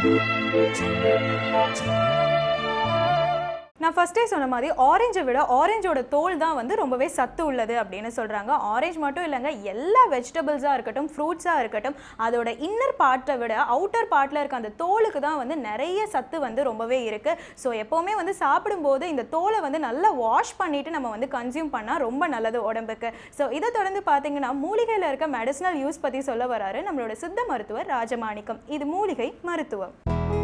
நான் ஃபர்ஸ்டே சொன்ன மாதிரி ஆரஞ்சை விட ஆரஞ்சோட தோல் தான் வந்து ரொம்பவே சத்து உள்ளது அப்படின்னு சொல்கிறாங்க ஆரஞ்சு மட்டும் இல்லைங்க எல்லா வெஜிடபிள்ஸாக இருக்கட்டும் ஃப்ரூட்ஸாக இருக்கட்டும் அதோட இன்னர் பார்ட்டை விட அவுட்டர் பார்ட்டில் இருக்க அந்த தோலுக்கு தான் வந்து நிறைய சத்து வந்து ரொம்பவே இருக்குது ஸோ எப்போவுமே வந்து சாப்பிடும்போது இந்த தோலை வந்து நல்லா வாஷ் பண்ணிவிட்டு நம்ம வந்து கன்சியூம் பண்ணால் ரொம்ப நல்லது உடம்புக்கு ஸோ இதை தொடர்ந்து பார்த்தீங்கன்னா மூலிகையில் இருக்க மெடிசனல் யூஸ் பற்றி சொல்ல வராரு நம்மளோட சித்த மருத்துவர் ராஜமாணிக்கம் இது மூலிகை மருத்துவம்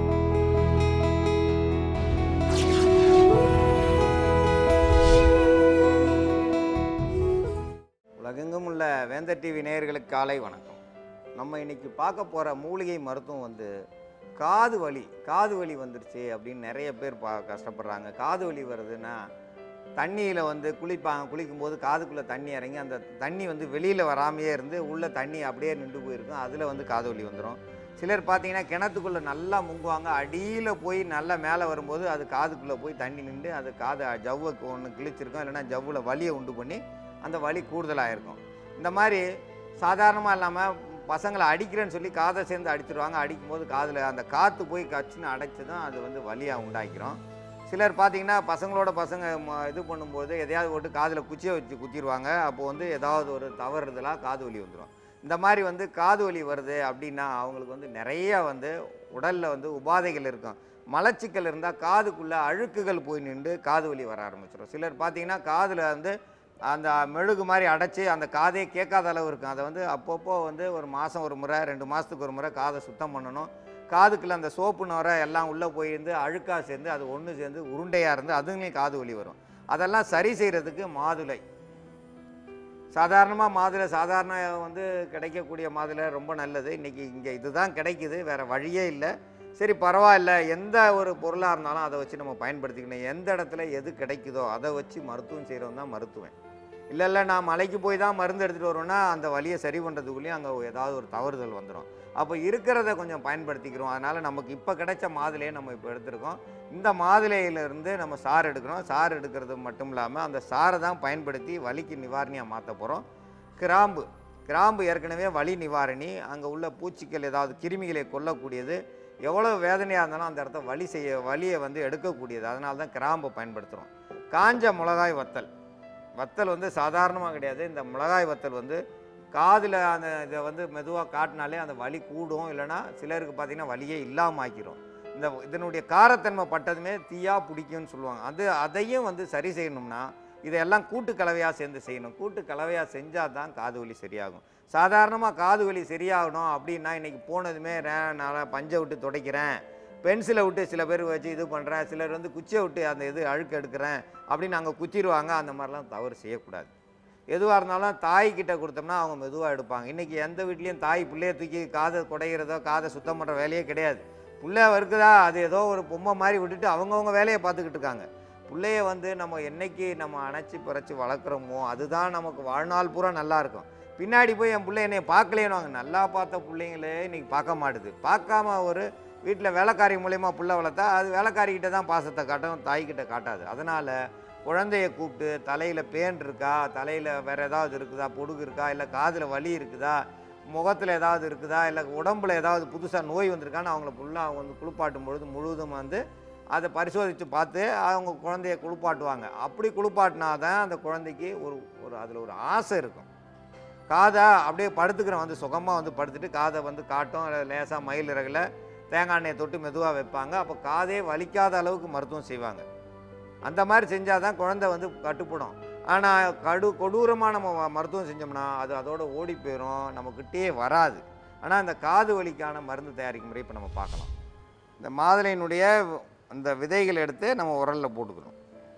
உலகெங்கும் உள்ள வேந்தர் டிவி நேயர்களுக்கு காலை வணக்கம் நம்ம இன்னைக்கு பார்க்க போகிற மூலிகை மருத்துவம் வந்து காது வலி காது வலி வந்துருச்சு அப்படின்னு நிறைய பேர் பா கஷ்டப்படுறாங்க காது வலி வருதுன்னா தண்ணியில் வந்து குளிப்பாங்க குளிக்கும்போது காதுக்குள்ளே தண்ணி இறங்கி அந்த தண்ணி வந்து வெளியில் வராமையே இருந்து உள்ளே தண்ணி அப்படியே நின்று போயிருக்கும் அதில் வந்து காது வலி வந்துடும் சிலர் பார்த்தீங்கன்னா கிணத்துக்குள்ளே நல்லா முங்குவாங்க அடியில் போய் நல்லா மேலே வரும்போது அது காதுக்குள்ளே போய் தண்ணி நின்று அது காதை ஜவ்வுக்கு ஒன்று கிழிச்சிருக்கும் இல்லைன்னா ஜவ்வில் வலியை உண்டு பண்ணி அந்த வலி கூடுதலாக இருக்கும் இந்த மாதிரி சாதாரணமாக இல்லாமல் பசங்களை அடிக்கிறேன்னு சொல்லி காதை சேர்ந்து அடிச்சிருவாங்க அடிக்கும்போது காதில் அந்த காற்று போய் கச்சுன்னு அடைச்சி தான் அது வந்து வலியாக உண்டாக்கிறோம் சிலர் பார்த்தீங்கன்னா பசங்களோட பசங்க ம- இது பண்ணும்போது எதையாவது போட்டு காதில் குச்சியை வச்சு குத்திடுவாங்க அப்போ வந்து ஏதாவது ஒரு தவறுதலாக காது வலி வந்துடும் இந்த மாதிரி வந்து காது வலி வருது அப்படின்னா அவங்களுக்கு வந்து நிறைய வந்து உடலில் வந்து உபாதைகள் இருக்கும் மலச்சிக்கல் இருந்தால் காதுக்குள்ளே அழுக்குகள் போய் நின்று காது வலி வர ஆரம்பிச்சிடும் சிலர் பார்த்தீங்கன்னா காதில் வந்து அந்த மெழுகு மாதிரி அடைச்சி அந்த காதே கேட்காத அளவு இருக்கும் அதை வந்து அப்பப்போ வந்து ஒரு மாதம் ஒரு முறை ரெண்டு மாதத்துக்கு ஒரு முறை காதை சுத்தம் பண்ணணும் காதுக்குள்ள அந்த சோப்பு நுரை எல்லாம் உள்ளே போயிருந்து அழுக்காக சேர்ந்து அது ஒன்று சேர்ந்து உருண்டையாக இருந்து அதுங்களையும் காது வலி வரும் அதெல்லாம் சரி செய்கிறதுக்கு மாதுளை சாதாரணமாக மாதுளை சாதாரண வந்து கிடைக்கக்கூடிய மாதுளை ரொம்ப நல்லது இன்றைக்கி இங்கே இதுதான் கிடைக்குது வேறு வழியே இல்லை சரி பரவாயில்ல எந்த ஒரு பொருளாக இருந்தாலும் அதை வச்சு நம்ம பயன்படுத்திக்கணும் எந்த இடத்துல எது கிடைக்குதோ அதை வச்சு மருத்துவம் செய்கிறவன் தான் மருத்துவன் இல்லை இல்லை நான் மலைக்கு போய் தான் மருந்து எடுத்துகிட்டு வருவேன்னா அந்த வலியை சரி பண்ணுறதுக்குள்ளேயும் அங்கே ஏதாவது ஒரு தவறுதல் வந்துடும் அப்போ இருக்கிறத கொஞ்சம் பயன்படுத்திக்கிறோம் அதனால் நமக்கு இப்போ கிடைச்ச மாதுளையை நம்ம இப்போ எடுத்திருக்கோம் இந்த மாதுளையிலிருந்து நம்ம சாறு எடுக்கிறோம் சாறு எடுக்கிறது மட்டும் இல்லாமல் அந்த சாறை தான் பயன்படுத்தி வலிக்கு நிவாரணியாக மாற்ற போகிறோம் கிராம்பு கிராம்பு ஏற்கனவே வலி நிவாரணி அங்கே உள்ள பூச்சிகள் ஏதாவது கிருமிகளை கொல்லக்கூடியது எவ்வளோ வேதனையாக இருந்தாலும் அந்த இடத்த வலி செய்ய வலியை வந்து எடுக்கக்கூடியது அதனால தான் கிராம்பை பயன்படுத்துகிறோம் காஞ்ச மிளகாய் வத்தல் வத்தல் வந்து சாதாரணமாக கிடையாது இந்த மிளகாய் வத்தல் வந்து காதில் அந்த இதை வந்து மெதுவாக காட்டினாலே அந்த வலி கூடும் இல்லைன்னா சிலருக்கு பார்த்தீங்கன்னா வலியே இல்லாமல் ஆக்கிரும் இந்த இதனுடைய காரத்தன்மை பட்டதுமே தீயா பிடிக்கும்னு சொல்லுவாங்க அது அதையும் வந்து சரி செய்யணும்னா இதெல்லாம் கூட்டு கலவையாக சேர்ந்து செய்யணும் கூட்டு கலவையாக செஞ்சால் தான் காது வலி சரியாகும் சாதாரணமாக காது வலி சரியாகணும் அப்படின்னா இன்றைக்கி போனதுமே ரே- நான் பஞ்சை விட்டு துடைக்கிறேன் பென்சிலை விட்டு சில பேர் வச்சு இது பண்ணுறேன் சிலர் வந்து குச்சியை விட்டு அந்த இது அழுக்கு எடுக்கிறேன் அப்படின்னு அங்கே குத்திடுவாங்க அந்த மாதிரிலாம் தவறு செய்யக்கூடாது எதுவாக இருந்தாலும் தாய் கிட்ட கொடுத்தோம்னா அவங்க மெதுவாக எடுப்பாங்க இன்றைக்கி எந்த வீட்லேயும் தாய் பிள்ளைய தூக்கி காதை குடைகிறதோ காதை சுத்தம் பண்ணுற வேலையே கிடையாது பிள்ளை இருக்குதா அது ஏதோ ஒரு பொம்மை மாதிரி விட்டுட்டு அவங்கவுங்க வேலையை பார்த்துக்கிட்டு இருக்காங்க பிள்ளைய வந்து நம்ம என்னைக்கு நம்ம அணைச்சி பறைச்சி வளர்க்குறோமோ அதுதான் நமக்கு வாழ்நாள் பூரா நல்லா இருக்கும் பின்னாடி போய் என் பிள்ளை என்னை பார்க்கலேன்னு நல்லா பார்த்த பிள்ளைங்களே இன்னைக்கு பார்க்க மாட்டுது பார்க்காம ஒரு வீட்டில் வேலைக்காரி மூலயமா புள்ள வளர்த்தா அது வேலைக்காரிக்கிட்ட தான் பாசத்தை காட்டும் தாய்கிட்ட காட்டாது அதனால் குழந்தைய கூப்பிட்டு தலையில் பேன் இருக்கா தலையில் வேறு ஏதாவது இருக்குதா பொடுகு இருக்கா இல்லை காதில் வலி இருக்குதா முகத்தில் ஏதாவது இருக்குதா இல்லை உடம்புல ஏதாவது புதுசாக நோய் வந்திருக்கான்னு அவங்கள ஃபுல்லாக அவங்க வந்து குளிப்பாட்டும் பொழுது முழுவதும் வந்து அதை பரிசோதித்து பார்த்து அவங்க குழந்தைய குளிப்பாட்டுவாங்க அப்படி குளிப்பாட்டினா தான் அந்த குழந்தைக்கு ஒரு ஒரு அதில் ஒரு ஆசை இருக்கும் காதை அப்படியே படுத்துக்கிறோம் வந்து சுகமாக வந்து படுத்துட்டு காதை வந்து காட்டும் லேசாக மயில் இறகுல தேங்காய் எண்ணெயை தொட்டு மெதுவாக வைப்பாங்க அப்போ காதே வலிக்காத அளவுக்கு மருத்துவம் செய்வாங்க அந்த மாதிரி செஞ்சால் தான் குழந்தை வந்து கட்டுப்படும் ஆனால் கடு கொடூரமாக நம்ம ம- மருத்துவம் செஞ்சோம்னா அது அதோட ஓடி போயிடும் நம்மக்கிட்டே வராது ஆனால் இந்த காது வலிக்கான மருந்து தயாரிக்கும் முறை இப்போ நம்ம பார்க்கலாம் இந்த மாதுளையினுடைய அந்த விதைகள் எடுத்து நம்ம உரலில் போட்டுக்கிறோம்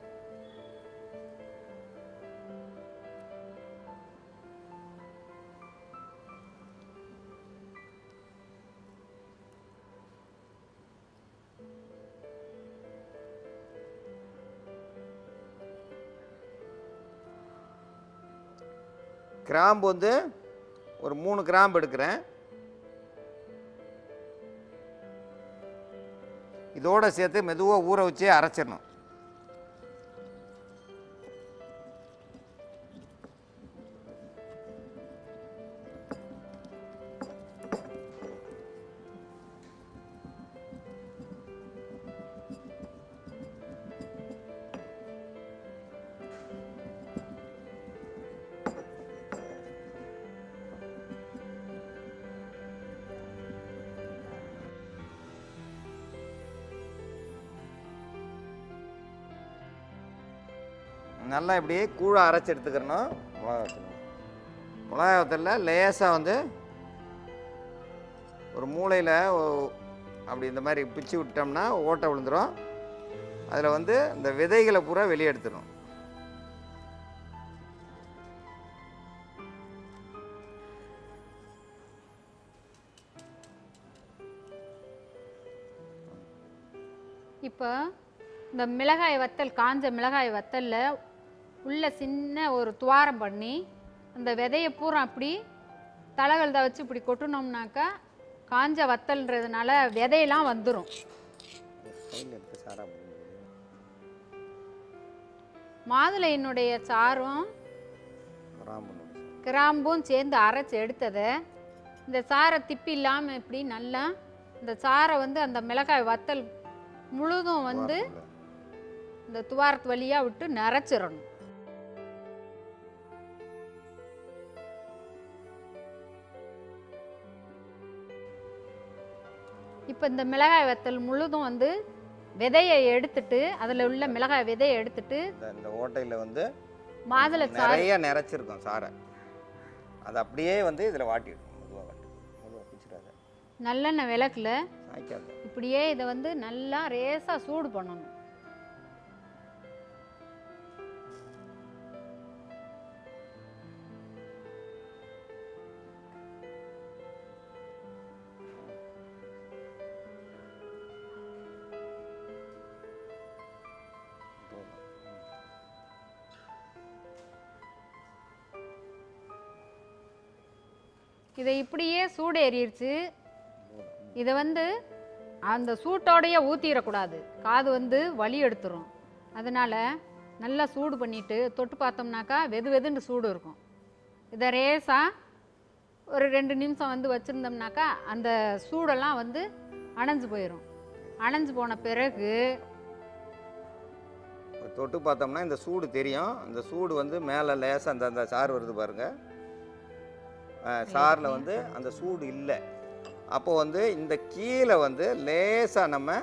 கிராம்பு வந்து ஒரு மூணு கிராம்பு எடுக்கிறேன் இதோட சேர்த்து மெதுவாக ஊற வச்சு அரைச்சிடணும் நல்லா இப்படியே கூழை அரைச்சி எடுத்துக்கிறணும் மிளகா வத்தல் மிளகா வத்தலில் லேசாக வந்து ஒரு மூளையில் அப்படி இந்த மாதிரி பிச்சு விட்டோம்னா ஓட்டை விழுந்துடும் அதில் வந்து இந்த விதைகளை பூரா வெளியே எடுத்துடும் இப்போ இந்த மிளகாய் வத்தல் காஞ்ச மிளகாய் வத்தல்ல உள்ள சின்ன ஒரு துவாரம் பண்ணி அந்த விதையை பூரா அப்படி தலைகள்த வச்சு இப்படி கொட்டுனோம்னாக்கா காஞ்ச வத்தல்ன்றதுனால விதையெல்லாம் வந்துடும் கையில் எடுத்து சாரா முடிஞ்சது மாதுளையினுடைய சாரும் கிராம்பு கிராம்பும் சேர்ந்து அரைச்சி எடுத்ததை இந்த சாரை திப்பி இல்லாமல் இப்படி நல்லா இந்த சாரை வந்து அந்த மிளகாய் வத்தல் முழுதும் வந்து இந்த துவாரத்து வழியாக விட்டு நிறச்சிடணும் இப்போ இந்த மிளகாய் வத்தல் முழுதும் வந்து விதையை எடுத்துட்டு அதில் உள்ள மிளகாய் விதையை எடுத்துட்டு இந்த இந்த ஓட்டையில் வந்து மாதுளை சாறு நிறைய நிறைச்சிருக்கும் சாரை அது அப்படியே வந்து இதில் வாட்டிடும் மெதுவாக வாட்டி மெதுவாக பிடிச்சிடாத நல்லெண்ணெய் விளக்குல சாய்க்காது இப்படியே இதை வந்து நல்லா ரேசாக சூடு பண்ணணும் இதை இப்படியே சூடு ஏறிடுச்சு இதை வந்து அந்த சூட்டோடையே ஊற்றிடக்கூடாது காது வந்து வலி எடுத்துரும் அதனால் நல்லா சூடு பண்ணிவிட்டு தொட்டு பார்த்தோம்னாக்கா வெது வெதுன்னு சூடு இருக்கும் இதை ரேசாக ஒரு ரெண்டு நிமிஷம் வந்து வச்சுருந்தோம்னாக்கா அந்த சூடெல்லாம் வந்து அணைஞ்சு போயிடும் அணைஞ்சு போன பிறகு தொட்டு பார்த்தோம்னா இந்த சூடு தெரியும் இந்த சூடு வந்து மேலே லேசாக அந்த அந்த சாறு வருது பாருங்க சாரில் வந்து அந்த சூடு இல்லை அப்போ வந்து இந்த கீழே வந்து லேசாக நம்ம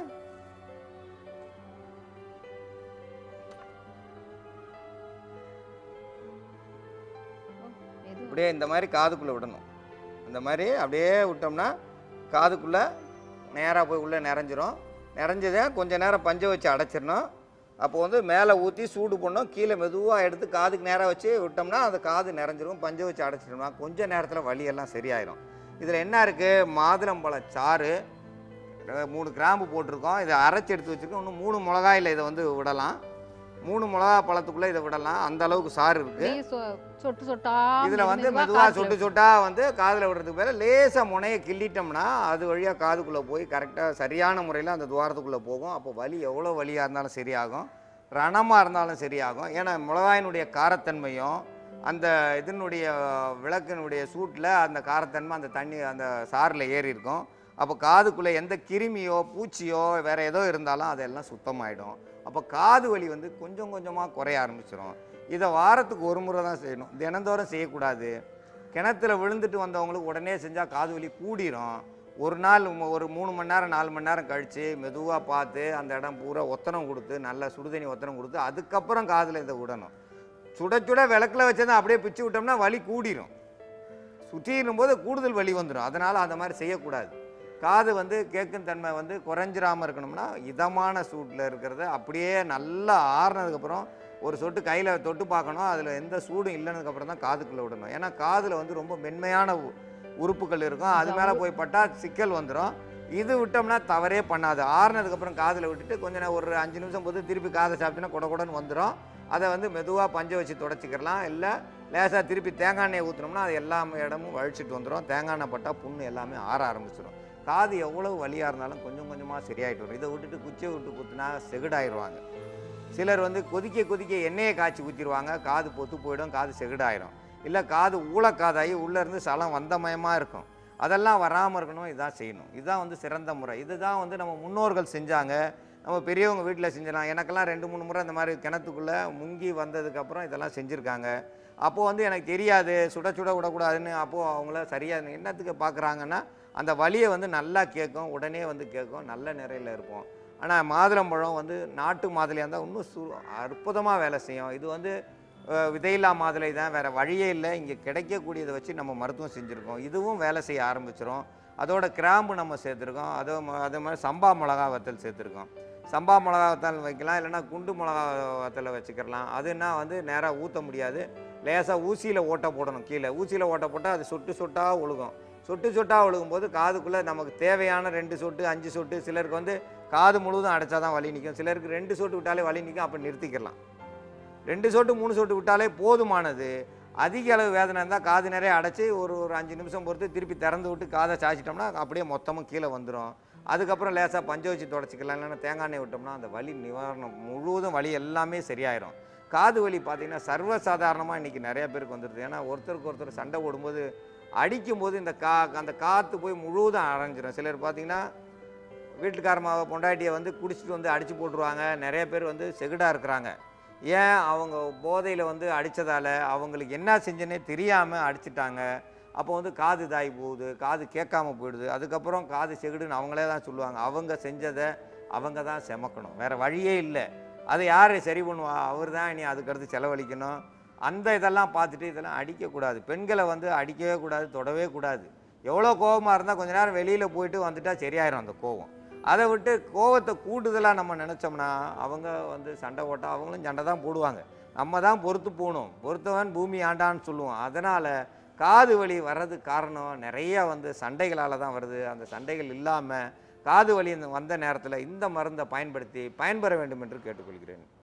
எது அப்படியே இந்த மாதிரி காதுக்குள்ளே விடணும் இந்த மாதிரி அப்படியே விட்டோம்னா காதுக்குள்ளே நேராக போய் உள்ளே நிறைஞ்சிரும் நிறைஞ்சதை கொஞ்ச நேரம் பஞ்சை வச்சு அடைச்சிடணும் அப்போ வந்து மேலே ஊற்றி சூடு பண்ணோம் கீழே மெதுவாக எடுத்து காதுக்கு நேராக வச்சு விட்டோம்னா அந்த காது நிறைஞ்சிரும் பஞ்சை வச்சு அடைச்சிட்டோம்னா கொஞ்ச நேரத்தில் வலியெல்லாம் சரியாயிரும் இதில் என்ன இருக்குது மாதுளம்பழ சாறு அஹ் மூணு கிராம்பு போட்டிருக்கோம் இதை அரைச்சி எடுத்து வச்சுருக்கோம் இன்னும் மூணு மிளகாயில் இதை வந்து விடலாம் மூணு மிளகா பழத்துக்குள்ளே இதை விடலாம் அந்த அளவுக்கு சாறு இருக்குது அப்படியே சொ- சொட்டு சொட்டா இதுல வந்து மெதுவா மெதுவா காத்துல சொட்டு சொட்டா வந்து காதுல விடுறதுக்கு பேர லேசா முனையை கிள்ளிட்டோம்னா அது வழியா காதுக்குள்ள போய் கரெக்டா சரியான முறையில் அந்த துவாரத்துக்குள்ள போகும் அப்போ வலி எவ்வளோ வலியா இருந்தாலும் சரியாகும் ரணமா இருந்தாலும் சரியாகும் ஏன்னா மிளகாயினுடைய காரத்தன்மையும் அந்த இதனுடைய விளக்கினுடைய சூட்டில் அந்த காரத்தன்மை அந்த தண்ணி அந்த சாறில் ஏறி இருக்கும் அப்போ காதுக்குள்ளே எந்த கிருமியோ பூச்சியோ வேற ஏதோ இருந்தாலும் அதெல்லாம் சுத்தமாயிடும் அப்போ காது வலி வந்து கொஞ்சம் கொஞ்சமாக குறைய ஆரம்பிச்சிடும் இதை வாரத்துக்கு ஒரு முறை தான் செய்யணும் தினந்தோறும் செய்யக்கூடாது கிணத்துல விழுந்துட்டு வந்தவங்களுக்கு உடனே செஞ்சால் காது வலி கூடிரும் ஒரு நாள் ம- ஒரு மூணு மணி நேரம் நாலு மணி நேரம் கழித்து மெதுவாக பார்த்து அந்த இடம் பூரா ஒத்தனம் கொடுத்து நல்லா சுடுதண்ணி ஒத்தனம் கொடுத்து அதுக்கப்புறம் காதில் இதை விடணும் சுட சுட விளக்கில் வச்சதை அப்படியே பிச்சு விட்டோம்னா வலி கூடிரும் சுற்றிடும் போது கூடுதல் வலி வந்துடும் அதனால் அந்த மாதிரி செய்யக்கூடாது காது வந்து கேட்கும் தன்மை வந்து குறைஞ்சிராமல் இருக்கணும்னா இதமான சூட்டில் இருக்கிறத அப்படியே நல்லா ஆறுனதுக்கப்புறம் ஒரு சொட்டு கையில் தொட்டு பார்க்கணும் அதில் எந்த சூடும் இல்லைனதுக்கப்புறம் தான் காதுக்குள்ளே விடணும் ஏன்னா காதில் வந்து ரொம்ப மென்மையான உ- உறுப்புகள் இருக்கும் அது மேலே போய் பட்டால் சிக்கல் வந்துடும் இது விட்டோம்னா தவறே பண்ணாது ஆறுனதுக்கப்புறம் காதில் விட்டுட்டு கொஞ்ச நேரம் ஒரு அஞ்சு நிமிஷம் போது திருப்பி காதை சாப்பிட்டீங்கன்னா கொட கொடன்னு வந்துடும் அதை வந்து மெதுவாக பஞ்சை வச்சு தொடச்சிக்கிறலாம் இல்லை லேசாக திருப்பி தேங்காய் எண்ணெயை ஊற்றினோம்னா அது எல்லா இடமும் வழிச்சிட்டு வந்துடும் தேங்காய் எண்ணெய் பட்டால் புண்ணு எல்லாமே ஆற ஆரம்பிச்சிடும் காது எவ்வளவு வலியாக இருந்தாலும் கொஞ்சம் கொஞ்சமாக சரியாயிட்டு வரும் இதை விட்டுட்டு குச்சியை விட்டு குத்துனா செகுடாயிருவாங்க சிலர் வந்து கொதிக்க கொதிக்க எண்ணெயை காய்ச்சி ஊற்றிடுவாங்க காது பொத்து போயிடும் காது செகுடாயிரும் இல்லை காது ஊழக்காதாகி உள்ளேருந்து சலம் வந்தமயமாக இருக்கும் அதெல்லாம் வராமல் இருக்கணும் இதான் செய்யணும் இதுதான் வந்து சிறந்த முறை இதுதான் வந்து நம்ம முன்னோர்கள் செஞ்சாங்க நம்ம பெரியவங்க வீட்டில் செஞ்சிடலாம் எனக்கெல்லாம் ரெண்டு மூணு முறை இந்த மாதிரி கிணத்துக்குள்ளே முங்கி வந்ததுக்கப்புறம் இதெல்லாம் செஞ்சுருக்காங்க அப்போது வந்து எனக்கு தெரியாது சுட சுட விடக்கூடாதுன்னு அப்போது அவங்கள சரியாக என்னத்துக்கு பார்க்குறாங்கன்னா அந்த வலியை வந்து நல்லா கேட்கும் உடனே வந்து கேட்கும் நல்ல நிறையில் இருக்கும் ஆனால் மாதுளம்பழம் வந்து நாட்டு மாதுளையாக இருந்தால் இன்னும் சு அற்புதமாக வேலை செய்யும் இது வந்து அஹ், விதையில்லா மாதுளை தான் வேறு வழியே இல்லை இங்கே கிடைக்கக்கூடியதை வச்சு நம்ம மருத்துவம் செஞ்சுருக்கோம் இதுவும் வேலை செய்ய ஆரம்பிச்சிரும் அதோட கிராம்பு நம்ம சேர்த்துருக்கோம் அதோ ம- அதே மாதிரி சம்பா மிளகா வத்தல் சேர்த்துருக்கோம் சம்பா மிளகா வத்தல் வைக்கலாம் இல்லைன்னா குண்டு மிளகா வத்தலை வச்சுக்கிறலாம் அதுன்னா வந்து நேராக ஊற்ற முடியாது லேசாக ஊசியில் ஓட்டை போடணும் கீழே ஊசியில் ஓட்டை போட்டால் அது சொட்டு சொட்டாக ஒழுகும் சொட்டு சொட்டாக ஒழுகும்போது காதுக்குள்ளே நமக்கு தேவையான ரெண்டு சொட்டு அஞ்சு சொட்டு சிலருக்கு வந்து காது முழுவதும் அடைச்சா தான் வலி நிற்கும் சிலருக்கு ரெண்டு சொட்டு விட்டாலே வலி நிற்கும் அப்போ நிறுத்திக்கலாம் ரெண்டு சொட்டு மூணு சொட்டு விட்டாலே போதுமானது அதிக அளவு வேதனை இருந்தால் காது நிறைய அடைச்சி ஒரு ஒரு அஞ்சு நிமிஷம் பொறுத்து திருப்பி திறந்து விட்டு காதை சாய்ச்சிட்டோம்னா அப்படியே மொத்தமும் கீழே வந்துடும் அதுக்கப்புறம் லேசாக பஞ்ச வச்சு தொடச்சிக்கலாம் இல்லைன்னா தேங்காய் எண்ணெய் விட்டோம்னா அந்த வலி நிவாரணம் முழுவதும் வலி எல்லாமே சரியாயிரும் காது வலி பார்த்தீங்கன்னா சர்வசாதாரணமாக இன்றைக்கி நிறைய பேருக்கு வந்துடுது ஏன்னா ஒருத்தருக்கு ஒருத்தர் சண்டை போடும்போது அடிக்கும்போது இந்த கா அந்த காற்று போய் முழுவதும் அரைஞ்சிரும் சிலர் பார்த்தீங்கன்னா வீட்டுக்காரமாக பொண்டாட்டியை வந்து குடிச்சிட்டு வந்து அடித்து போட்டுருவாங்க நிறைய பேர் வந்து செகுடாக இருக்கிறாங்க ஏன் அவங்க போதையில் வந்து அடித்ததால் அவங்களுக்கு என்ன செஞ்சனே தெரியாமல் அடிச்சிட்டாங்க அப்போ வந்து காது தாய் போகுது காது கேட்காம போயிடுது அதுக்கப்புறம் காது செகுடுன்னு அவங்களே தான் சொல்லுவாங்க அவங்க செஞ்சதை அவங்க தான் செமக்கணும் வேறு வழியே இல்லை அதை யார் சரி பண்ணுவா அவர் தான் இனி அதுக்கடுத்து செலவழிக்கணும் அந்த இதெல்லாம் பார்த்துட்டு இதெல்லாம் அடிக்கக்கூடாது பெண்களை வந்து அடிக்கவே கூடாது தொடவே கூடாது எவ்வளோ கோவமாக இருந்தால் கொஞ்ச நேரம் வெளியில் போயிட்டு வந்துட்டா சரியாயிரும் அந்த கோவம் அதை விட்டு கோவத்தை கூடுதலாக நம்ம நினச்சோம்னா அவங்க வந்து சண்டை போட்டால் அவங்களும் சண்டை தான் போடுவாங்க நம்ம தான் பொறுத்து போகணும் பொறுத்தவன் பூமி ஆண்டான்னு சொல்லுவோம் அதனால் காது வலி வர்றதுக்கு காரணம் நிறைய வந்து சண்டைகளால் தான் வருது அந்த சண்டைகள் இல்லாமல் காது வலி இந்த- வந்த நேரத்தில் இந்த மருந்தை பயன்படுத்தி பயன்பெற வேண்டும் என்று கேட்டுக்கொள்கிறேன்